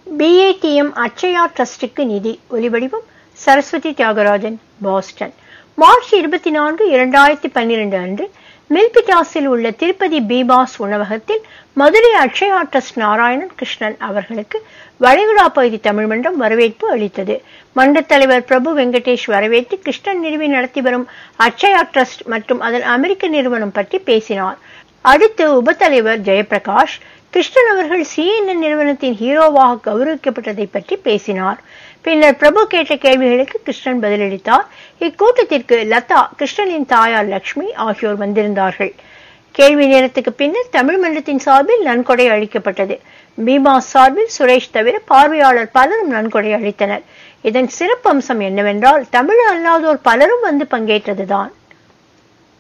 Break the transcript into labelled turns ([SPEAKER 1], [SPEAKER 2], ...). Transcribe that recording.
[SPEAKER 1] BADM அச்சயா ட்ரஸ்டுக்கு நிதி ஒலிவடிவம் Saraswati Thiagarajan Boston March இருபத்தி நான்கு இரண்டாயிரத்தி பன்னிரண்டு அன்று மில்பிட்டாஸில் உள்ள திருப்பதி பீபாஸ் உணவகத்தில் மதுரை அட்சயா ட்ரஸ்ட் நாராயணன் கிருஷ்ணன் அவர்களுக்கு வளைகுடா பகுதி தமிழ் மன்றம் வரவேற்பு அளித்தது மன்றத் தலைவர் பிரபு வெங்கடேஷ் வரவேற்று கிருஷ்ணன் நிறுவி நடத்தி வரும் அட்சயா ட்ரஸ்ட் மற்றும் அதன் அமெரிக்க நிறுவனம் பற்றி பேசினார் அடுத்து உபத்தலைவர் ஜெயபிரகாஷ் கிருஷ்ணன் அவர்கள் சிஎன்என் நிறுவனத்தின் ஹீரோவாக கௌரவிக்கப்பட்டதை பற்றி பேசினார் பின்னர் பிரபு கேட்ட கேள்விகளுக்கு கிருஷ்ணன் பதிலளித்தார் இக்கூட்டத்திற்கு லதா கிருஷ்ணனின் தாயார் லட்சுமி ஆகியோர் வந்திருந்தார்கள் கேள்வி நேரத்துக்கு பின்னர் தமிழ் மன்றத்தின் சார்பில் நன்கொடை அளிக்கப்பட்டது பீமா சார்பில் சுரேஷ் தவிர பார்வையாளர் பலரும் நன்கொடை அளித்தனர் இதன் சிறப்பம்சம் என்னவென்றால் தமிழ் அல்லாதோர் பலரும் வந்து பங்கேற்றதுதான்